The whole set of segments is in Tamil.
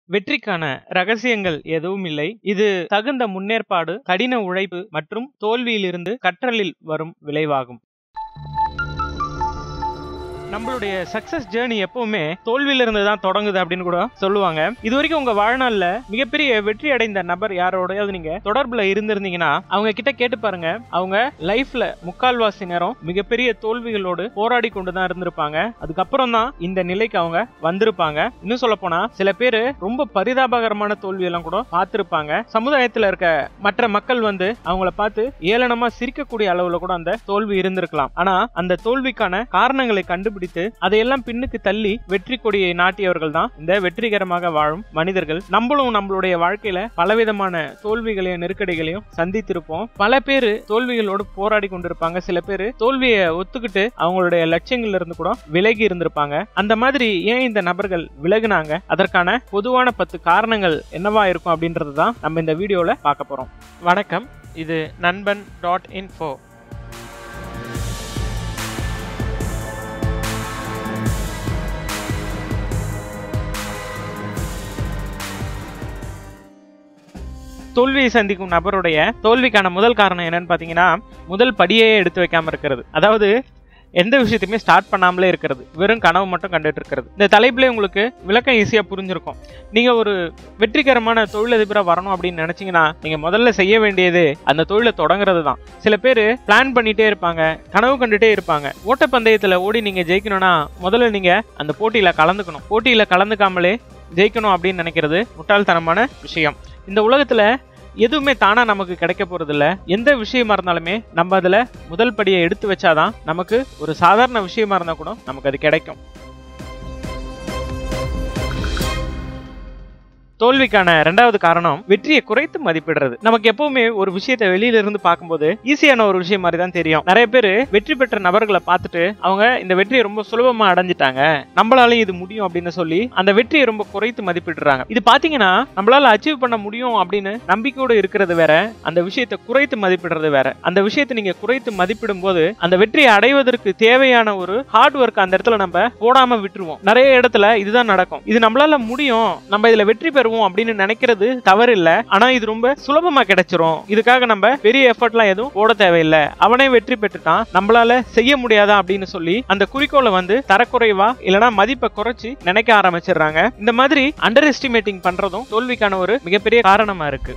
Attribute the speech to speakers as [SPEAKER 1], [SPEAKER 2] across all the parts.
[SPEAKER 1] வெற்றிக்கான ரகசியங்கள் எதுவும் இல்லை இது தகுந்த முன்னேற்பாடு கடின உழைப்பு மற்றும் தோல்வியிலிருந்து கற்றலில் வரும் விளைவாகும் நம்மளுடைய சக்சஸ் ஜேர்னி எப்பவுமே தோல்வியில இருந்து தான் தொடங்குது அப்படின்னு கூட சொல்லுவாங்க இது வரைக்கும் உங்க வாழ்நாள்ல மிகப்பெரிய வெற்றி அடைந்த நபர் யாரோடையாவது நீங்க தொடர்புல இருந்திருந்தீங்கன்னா அவங்க கிட்ட கேட்டு பாருங்க அவங்க லைஃப்ல முக்கால்வாசி நேரம் மிகப்பெரிய தோல்விகளோடு போராடி கொண்டு தான் இருந்திருப்பாங்க அதுக்கப்புறம் தான் இந்த நிலைக்கு அவங்க வந்திருப்பாங்க இன்னும் சொல்ல போனா சில பேர் ரொம்ப பரிதாபகரமான தோல்வி எல்லாம் கூட பார்த்திருப்பாங்க சமுதாயத்துல இருக்க மற்ற மக்கள் வந்து அவங்கள பார்த்து ஏளனமா சிரிக்கக்கூடிய அளவுல கூட அந்த தோல்வி இருந்திருக்கலாம் ஆனா அந்த தோல்விக்கான காரணங்களை கண்டுபிடித்து அதையெல்லாம் பின்னுக்கு தள்ளி வெற்றி கொடியை நாட்டியவர்கள் தான் இந்த வெற்றிகரமாக வாழும் மனிதர்கள் நம்மளும் நம்மளுடைய வாழ்க்கையில பலவிதமான தோல்விகளையும் நெருக்கடிகளையும் சந்தித்திருப்போம் பல பேர் தோல்விகளோடு போராடி கொண்டிருப்பாங்க சில பேர் தோல்வியை ஒத்துக்கிட்டு அவங்களுடைய லட்சியங்கள்ல இருந்து கூட விலகி இருந்திருப்பாங்க அந்த மாதிரி ஏன் இந்த நபர்கள் விலகுனாங்க அதற்கான பொதுவான பத்து காரணங்கள் என்னவா இருக்கும் அப்படின்றது தான் நம்ம இந்த வீடியோல பார்க்க போறோம் வணக்கம் இது நண்பன் டாட் இன்ஃபோ தோல்வியை சந்திக்கும் நபருடைய தோல்விக்கான முதல் காரணம் என்னன்னு பாத்தீங்கன்னா முதல் படியே எடுத்து வைக்காம இருக்கிறது அதாவது எந்த விஷயத்தையுமே ஸ்டார்ட் பண்ணாமலே இருக்கிறது வெறும் கனவு மட்டும் கண்டுட்டு இருக்கிறது இந்த தலைப்புல உங்களுக்கு விளக்கம் ஈஸியா புரிஞ்சிருக்கும் நீங்க ஒரு வெற்றிகரமான தொழிலதிபரா வரணும் அப்படின்னு நினைச்சீங்கன்னா நீங்க முதல்ல செய்ய வேண்டியது அந்த தொழிலை தொடங்குறது தான் சில பேர் பிளான் பண்ணிட்டே இருப்பாங்க கனவு கண்டுட்டே இருப்பாங்க ஓட்டப்பந்தயத்துல ஓடி நீங்க ஜெயிக்கணும்னா முதல்ல நீங்க அந்த போட்டியில கலந்துக்கணும் போட்டியில கலந்துக்காமலே ஜெயிக்கணும் அப்படின்னு நினைக்கிறது முட்டாள்தனமான விஷயம் இந்த உலகத்துல எதுவுமே தானா நமக்கு கிடைக்க போறது இல்ல எந்த விஷயமா இருந்தாலுமே நம்ம அதுல முதல் படியை எடுத்து வச்சாதான் நமக்கு ஒரு சாதாரண விஷயமா இருந்தா கூட நமக்கு அது கிடைக்கும் தோல்விக்கான ரெண்டாவது காரணம் வெற்றியை குறைத்து மதிப்பிடுறது நமக்கு எப்பவுமே ஒரு விஷயத்தை வெளியில இருந்து பார்க்கும்போது ஈஸியான ஒரு விஷயம் மாதிரி தான் தெரியும் நிறைய பேர் வெற்றி பெற்ற நபர்களை பார்த்துட்டு அவங்க இந்த வெற்றியை ரொம்ப சுலபமா அடைஞ்சிட்டாங்க நம்மளாலையும் இது முடியும் அப்படின்னு சொல்லி அந்த வெற்றியை ரொம்ப குறைத்து மதிப்பிடுறாங்க இது பாத்தீங்கன்னா நம்மளால அச்சீவ் பண்ண முடியும் அப்படின்னு நம்பிக்கையோடு இருக்கிறது வேற அந்த விஷயத்தை குறைத்து மதிப்பிடுறது வேற அந்த விஷயத்தை நீங்க குறைத்து மதிப்பிடும் போது அந்த வெற்றியை அடைவதற்கு தேவையான ஒரு ஹார்ட் ஒர்க் அந்த இடத்துல நம்ம போடாம விட்டுருவோம் நிறைய இடத்துல இதுதான் நடக்கும் இது நம்மளால முடியும் நம்ம இதுல வெற்றி பெறுவோம் அப்படின்னு நினைக்கிறது தவறு இல்ல ஆனா இது ரொம்ப சுலபமா கிடைச்சிரும் இதுக்காக நம்ம பெரிய எஃபர்ட்லாம் எதுவும் போட தேவையில்லை அவனே வெற்றி பெற்றுட்டான் நம்மளால செய்ய முடியாதா அப்படின்னு சொல்லி அந்த குறிக்கோளை வந்து தரக்குறைவா இல்லனா மதிப்பை குறைச்சி நினைக்க ஆரம்பிச்சிடுறாங்க இந்த மாதிரி அண்டர் எஸ்டிமேட்டிங் பண்றதும் தோல்விக்கான ஒரு மிகப்பெரிய காரணமா இருக்கு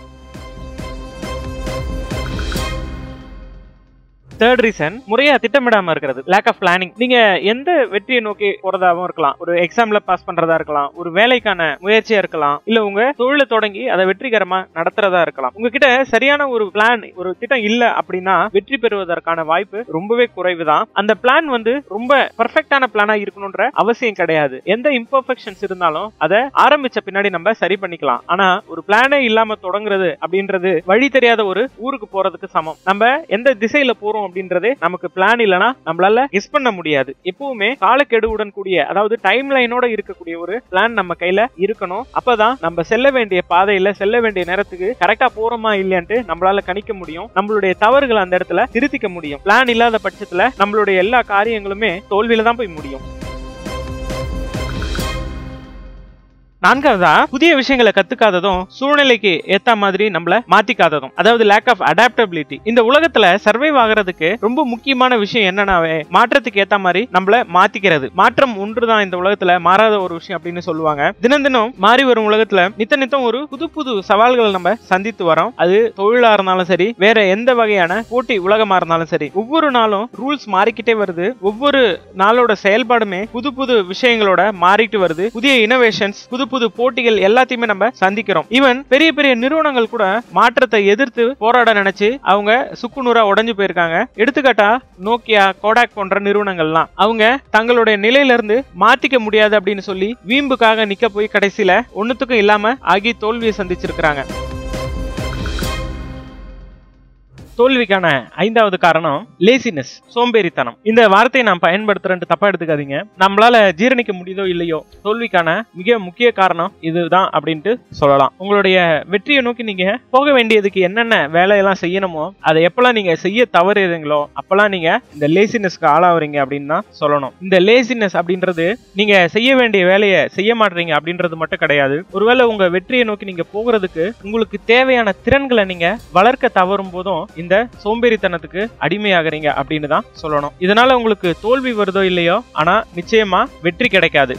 [SPEAKER 1] தேர்ட் ரீசன் முறையா திட்டமிடாம இருக்கிறது லேக் ஆஃப் பிளானிங் நீங்க எந்த வெற்றியை நோக்கி போறதாவும் இருக்கலாம் ஒரு எக்ஸாம்ல பாஸ் பண்றதா இருக்கலாம் ஒரு வேலைக்கான முயற்சியா இருக்கலாம் இல்ல உங்க தொழிலை தொடங்கி அதை வெற்றிகரமா நடத்துறதா இருக்கலாம் உங்ககிட்ட சரியான ஒரு பிளான் ஒரு திட்டம் இல்ல அப்படின்னா வெற்றி பெறுவதற்கான வாய்ப்பு ரொம்பவே குறைவுதான் அந்த பிளான் வந்து ரொம்ப பர்ஃபெக்டான பிளானா இருக்கணும்ன்ற அவசியம் கிடையாது எந்த இம்பர்ஃபெக்ஷன்ஸ் இருந்தாலும் அதை ஆரம்பிச்ச பின்னாடி நம்ம சரி பண்ணிக்கலாம் ஆனா ஒரு பிளானே இல்லாம தொடங்குறது அப்படின்றது வழி தெரியாத ஒரு ஊருக்கு போறதுக்கு சமம் நம்ம எந்த திசையில போறோம் அப்படின்றதே நமக்கு பிளான் இல்லனா நம்மளால கெஸ் பண்ண முடியாது எப்பவுமே காலக்கெடுவுடன் கூடிய அதாவது டைம் லைனோட இருக்கக்கூடிய ஒரு பிளான் நம்ம கையில இருக்கணும் அப்பதான் நம்ம செல்ல வேண்டிய பாதையில செல்ல வேண்டிய நேரத்துக்கு கரெக்டா போறோமா இல்லையான்ட்டு நம்மளால கணிக்க முடியும் நம்மளுடைய தவறுகளை அந்த இடத்துல திருத்திக்க முடியும் பிளான் இல்லாத பட்சத்துல நம்மளுடைய எல்லா காரியங்களுமே தோல்வியில தான் போய் முடியும் நான்காவதா புதிய விஷயங்களை கத்துக்காததும் சூழ்நிலைக்கு ஏத்த மாதிரி நம்மள மாத்திக்காததும் அதாவது லேக் ஆஃப் அடாப்டபிலிட்டி இந்த உலகத்துல சர்வைவ் ஆகிறதுக்கு ரொம்ப முக்கியமான விஷயம் என்னன்னாவே மாற்றத்துக்கு ஏத்த மாதிரி நம்மள மாத்திக்கிறது மாற்றம் ஒன்றுதான் இந்த உலகத்துல மாறாத ஒரு விஷயம் அப்படின்னு சொல்லுவாங்க தினம் தினம் மாறி வரும் உலகத்துல நித்த நித்தம் ஒரு புது புது சவால்களை நம்ம சந்தித்து வரோம் அது தொழிலா இருந்தாலும் சரி வேற எந்த வகையான போட்டி உலகமா இருந்தாலும் சரி ஒவ்வொரு நாளும் ரூல்ஸ் மாறிக்கிட்டே வருது ஒவ்வொரு நாளோட செயல்பாடுமே புது புது விஷயங்களோட மாறிட்டு வருது புதிய இனோவேஷன்ஸ் புது புது போட்டிகள் எல்லாத்தையுமே நம்ம சந்திக்கிறோம் ஈவன் பெரிய பெரிய நிறுவனங்கள் கூட மாற்றத்தை எதிர்த்து போராட நினைச்சு அவங்க சுக்குநூறா உடைஞ்சு போயிருக்காங்க எடுத்துக்காட்டா நோக்கியா கோடாக் போன்ற நிறுவனங்கள்லாம் அவங்க தங்களுடைய நிலையில இருந்து மாத்திக்க முடியாது அப்படின்னு சொல்லி வீம்புக்காக நிக்க போய் கடைசியில ஒண்ணுத்துக்கும் இல்லாம ஆகி தோல்வியை சந்திச்சிருக்கிறாங்க தோல்விக்கான ஐந்தாவது காரணம் லேசினஸ் சோம்பேறித்தனம் இந்த வார்த்தையை நான் பயன்படுத்துறேன்ட்டு தப்பா எடுத்துக்காதீங்க நம்மளால ஜீரணிக்க முடியுதோ இல்லையோ தோல்விக்கான மிக முக்கிய காரணம் இதுதான் அப்படின்ட்டு சொல்லலாம் உங்களுடைய வெற்றியை நோக்கி நீங்க போக வேண்டியதுக்கு என்னென்ன வேலையெல்லாம் செய்யணுமோ அதை எப்பெல்லாம் நீங்க செய்ய தவறுறீங்களோ அப்பெல்லாம் நீங்க இந்த லேசினஸ்க்கு ஆளாவறீங்க அப்படின்னு தான் சொல்லணும் இந்த லேசினஸ் அப்படின்றது நீங்க செய்ய வேண்டிய வேலையை செய்ய மாட்டீங்க அப்படின்றது மட்டும் கிடையாது ஒருவேளை உங்க வெற்றியை நோக்கி நீங்க போகிறதுக்கு உங்களுக்கு தேவையான திறன்களை நீங்க வளர்க்க தவறும் போதும் இந்த சோம்பேறித்தனத்துக்கு அடிமையாகிறீங்க அப்படின்னு தான் சொல்லணும் இதனால உங்களுக்கு தோல்வி வருதோ இல்லையோ ஆனா நிச்சயமா வெற்றி கிடைக்காது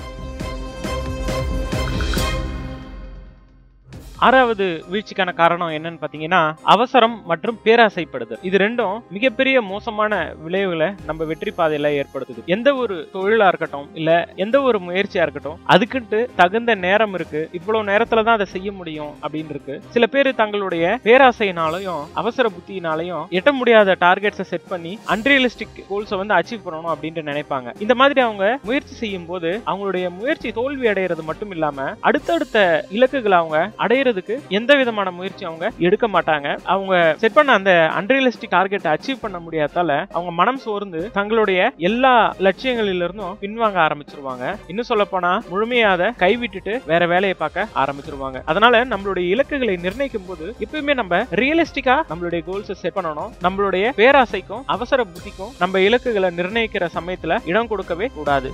[SPEAKER 1] ஆறாவது வீழ்ச்சிக்கான காரணம் என்னன்னு பாத்தீங்கன்னா அவசரம் மற்றும் பேராசைப்படுதல் இது ரெண்டும் மிகப்பெரிய மோசமான விளைவுகளை நம்ம வெற்றி பாதையில ஏற்படுத்துது எந்த ஒரு தொழிலா இருக்கட்டும் இல்ல எந்த ஒரு முயற்சியா இருக்கட்டும் அதுக்குன்ட்டு தகுந்த நேரம் இருக்கு இவ்வளவு நேரத்துல தான் அதை செய்ய முடியும் அப்படின்னு இருக்கு சில பேர் தங்களுடைய பேராசையினாலையும் அவசர புத்தியினாலையும் எட்ட முடியாத டார்கெட்ஸை செட் பண்ணி அன்ரியலிஸ்டிக் கோல்ஸை வந்து அச்சீவ் பண்ணணும் அப்படின்ட்டு நினைப்பாங்க இந்த மாதிரி அவங்க முயற்சி செய்யும் போது அவங்களுடைய முயற்சி தோல்வி அடைகிறது மட்டும் இல்லாம அடுத்தடுத்த இலக்குகளை அவங்க அடையிறதுக்கு எந்த விதமான முயற்சி அவங்க எடுக்க மாட்டாங்க அவங்க செட் பண்ண அந்த அன்ரியலிஸ்டிக் டார்கெட்டை அச்சீவ் பண்ண முடியாதால அவங்க மனம் சோர்ந்து தங்களுடைய எல்லா லட்சியங்களில இருந்தும் பின்வாங்க ஆரம்பிச்சிருவாங்க இன்னும் சொல்ல போனா முழுமையாத கைவிட்டுட்டு வேற வேலையை பார்க்க ஆரம்பிச்சிருவாங்க அதனால நம்மளுடைய இலக்குகளை நிர்ணயிக்கும் போது எப்பயுமே நம்ம ரியலிஸ்டிக்கா நம்மளுடைய கோல்ஸை செட் பண்ணணும் நம்மளுடைய பேராசைக்கும் அவசர புத்திக்கும் நம்ம இலக்குகளை நிர்ணயிக்கிற சமயத்துல இடம் கொடுக்கவே கூடாது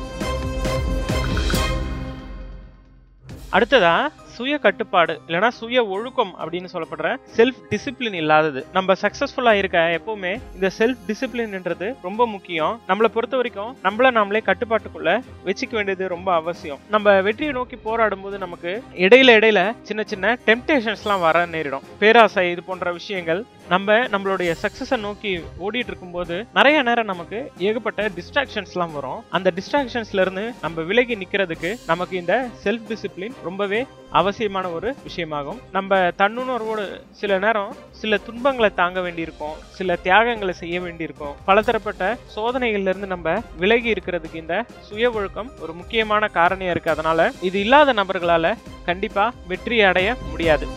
[SPEAKER 1] அடுத்ததா சுய கட்டுப்பாடு இல்லைன்னா சுய ஒழுக்கம் அப்படின்னு சொல்லப்படுற செல்ஃப் டிசிப்ளின் இல்லாதது நம்ம சக்சஸ்ஃபுல்லா இருக்க எப்பவுமே இந்த செல்ஃப் டிசிப்ளின்ன்றது ரொம்ப முக்கியம் நம்மளை பொறுத்த வரைக்கும் நம்மள நாமளே கட்டுப்பாட்டுக்குள்ள வச்சுக்க வேண்டியது ரொம்ப அவசியம் நம்ம வெற்றியை நோக்கி போராடும் போது நமக்கு இடையில இடையில சின்ன சின்ன டெம்டேஷன்ஸ்லாம் வர நேரிடும் பேராசை இது போன்ற விஷயங்கள் நம்ம நம்மளுடைய சக்சஸை நோக்கி ஓடிட்டு இருக்கும்போது நிறைய நேரம் நமக்கு ஏகப்பட்ட டிஸ்ட்ராக்ஷன்ஸ்லாம் வரும் அந்த டிஸ்ட்ராக்ஷன்ஸ்ல இருந்து நம்ம விலகி நிக்கிறதுக்கு நமக்கு இந்த செல்ஃப் டிசிப்ளின் ரொம்பவே அவசியமான ஒரு விஷயமாகும் நம்ம தன்னுணர்வோடு சில நேரம் சில துன்பங்களை தாங்க வேண்டியிருக்கும் சில தியாகங்களை செய்ய வேண்டியிருக்கும் பலதரப்பட்ட சோதனைகள்ல இருந்து நம்ம விலகி இருக்கிறதுக்கு இந்த சுய ஒழுக்கம் ஒரு முக்கியமான காரணியா இருக்கு அதனால இது இல்லாத நபர்களால கண்டிப்பா வெற்றி அடைய முடியாது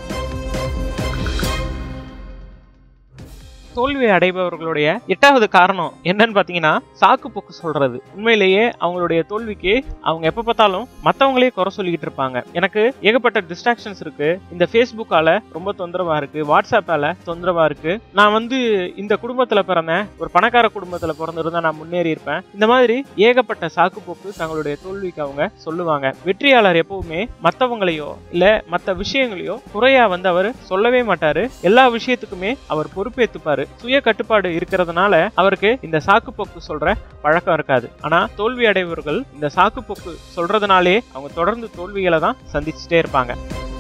[SPEAKER 1] தோல்வி அடைபவர்களுடைய எட்டாவது காரணம் என்னன்னு பாத்தீங்கன்னா சாக்கு போக்கு சொல்றது உண்மையிலேயே அவங்களுடைய தோல்விக்கு அவங்க எப்ப பார்த்தாலும் மத்தவங்களே குறை சொல்லிக்கிட்டு இருப்பாங்க எனக்கு ஏகப்பட்ட டிஸ்ட்ராக்ஷன்ஸ் இருக்கு இந்த ஃபேஸ்புக்கால ரொம்ப தொந்தரவா இருக்கு வாட்ஸ்அப்பால தொந்தரவா இருக்கு நான் வந்து இந்த குடும்பத்துல பிறந்தேன் ஒரு பணக்கார குடும்பத்துல பிறந்திருந்தா நான் முன்னேறி இருப்பேன் இந்த மாதிரி ஏகப்பட்ட சாக்கு போக்கு தங்களுடைய தோல்விக்கு அவங்க சொல்லுவாங்க வெற்றியாளர் எப்பவுமே மத்தவங்களையோ இல்ல மத்த விஷயங்களையோ குறையா வந்து அவர் சொல்லவே மாட்டாரு எல்லா விஷயத்துக்குமே அவர் பொறுப்பேத்துப்பாரு சுய கட்டுப்பாடு இருக்கிறதுனால அவருக்கு இந்த சாக்கு போக்கு சொல்ற பழக்கம் இருக்காது ஆனா தோல்வி அடைபவர்கள் இந்த சாக்கு போக்கு சொல்றதுனாலே அவங்க தொடர்ந்து தோல்விகளை தான் சந்திச்சுட்டே இருப்பாங்க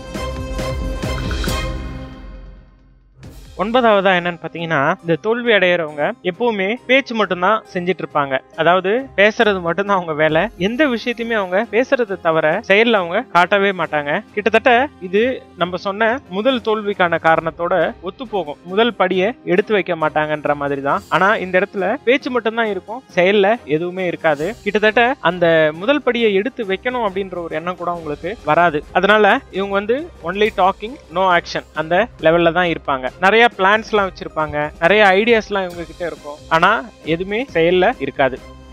[SPEAKER 1] ஒன்பதாவதா என்னன்னு பாத்தீங்கன்னா இந்த தோல்வி அடையிறவங்க எப்பவுமே பேச்சு மட்டும்தான் செஞ்சுட்டு இருப்பாங்க அதாவது பேசுறது மட்டும்தான் அவங்க வேலை எந்த விஷயத்தையுமே அவங்க பேசுறது தவிர செயல்ல அவங்க காட்டவே மாட்டாங்க கிட்டத்தட்ட இது நம்ம சொன்ன முதல் தோல்விக்கான காரணத்தோட ஒத்து போகும் முதல் படியை எடுத்து வைக்க மாட்டாங்கன்ற மாதிரி தான் ஆனா இந்த இடத்துல பேச்சு மட்டும்தான் இருக்கும் செயல்ல எதுவுமே இருக்காது கிட்டத்தட்ட அந்த முதல் படியை எடுத்து வைக்கணும் அப்படின்ற ஒரு எண்ணம் கூட அவங்களுக்கு வராது அதனால இவங்க வந்து ஒன்லி டாக்கிங் நோ ஆக்ஷன் அந்த லெவல்ல தான் இருப்பாங்க நிறைய பிளான்ஸ்லாம் வச்சிருப்பாங்க நிறைய ஐடியாஸ்லாம் இவங்க கிட்ட இருக்கும் ஆனா எதுவுமே செயல்ல இருக்காது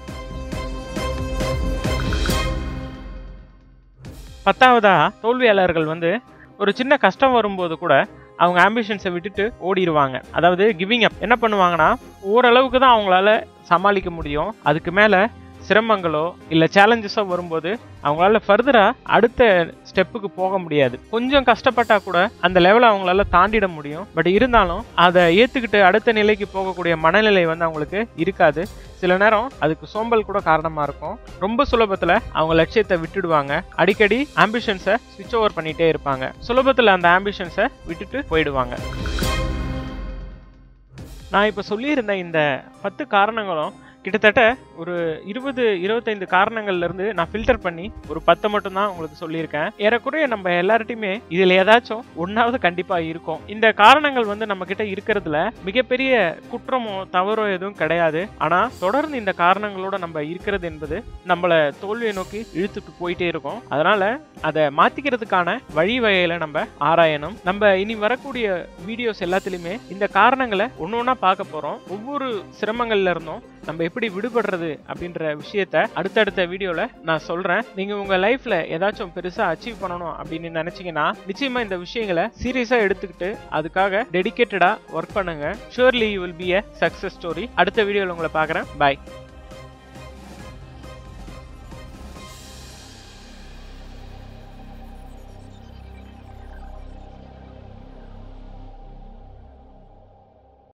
[SPEAKER 1] பத்தாவதா தோல்வியாளர்கள் வந்து ஒரு சின்ன கஷ்டம் வரும்போது கூட அவங்க ஆம்பிஷன்ஸை விட்டுட்டு ஓடிடுவாங்க அதாவது கிவிங் அப் என்ன பண்ணுவாங்கன்னா ஓரளவுக்கு தான் அவங்களால சமாளிக்க முடியும் அதுக்கு மேல சிரமங்களோ இல்லை சேலஞ்சஸோ வரும்போது அவங்களால ஃபர்தராக அடுத்த ஸ்டெப்புக்கு போக முடியாது கொஞ்சம் கஷ்டப்பட்டா கூட அந்த லெவலை அவங்களால தாண்டிட முடியும் பட் இருந்தாலும் அதை ஏற்றுக்கிட்டு அடுத்த நிலைக்கு போகக்கூடிய மனநிலை வந்து அவங்களுக்கு இருக்காது சில நேரம் அதுக்கு சோம்பல் கூட காரணமாக இருக்கும் ரொம்ப சுலபத்தில் அவங்க லட்சியத்தை விட்டுடுவாங்க அடிக்கடி ஆம்பிஷன்ஸை ஸ்விட்ச் ஓவர் பண்ணிகிட்டே இருப்பாங்க சுலபத்தில் அந்த ஆம்பிஷன்ஸை விட்டுட்டு போயிடுவாங்க நான் இப்போ சொல்லியிருந்த இந்த பத்து காரணங்களும் கிட்டத்தட்ட ஒரு இருபது இருபத்தைந்து காரணங்கள்ல இருந்து நான் ஃபில்டர் பண்ணி ஒரு பத்தை மட்டும் தான் உங்களுக்கு சொல்லியிருக்கேன் ஏறக்குறைய நம்ம எல்லார்ட்டையுமே இதுல ஏதாச்சும் ஒன்னாவது கண்டிப்பா இருக்கும் இந்த காரணங்கள் வந்து நம்ம கிட்ட இருக்கிறதுல மிகப்பெரிய குற்றமோ தவறோ எதுவும் கிடையாது ஆனா தொடர்ந்து இந்த காரணங்களோட நம்ம இருக்கிறது என்பது நம்மள தோல்வியை நோக்கி இழுத்துட்டு போயிட்டே இருக்கும் அதனால அதை மாத்திக்கிறதுக்கான வழி வகையில நம்ம ஆராயணும் நம்ம இனி வரக்கூடிய வீடியோஸ் எல்லாத்துலயுமே இந்த காரணங்களை ஒண்ணு ஒண்ணா பார்க்க போறோம் ஒவ்வொரு சிரமங்கள்ல இருந்தும் நம்ம எப்படி விடுபடுறது அப்படின்ற விஷயத்த அடுத்தடுத்த வீடியோல நான் சொல்றேன் நீங்க உங்க லைஃப்ல ஏதாச்சும் பெருசா அச்சீவ் பண்ணணும் அப்படின்னு நினைச்சீங்கன்னா நிச்சயமா இந்த விஷயங்களை சீரியஸா எடுத்துக்கிட்டு அதுக்காக டெடிகேட்டடா ஒர்க் பண்ணுங்க surely you will be a success story அடுத்த வீடியோல உங்களை பார்க்கறேன் பாய்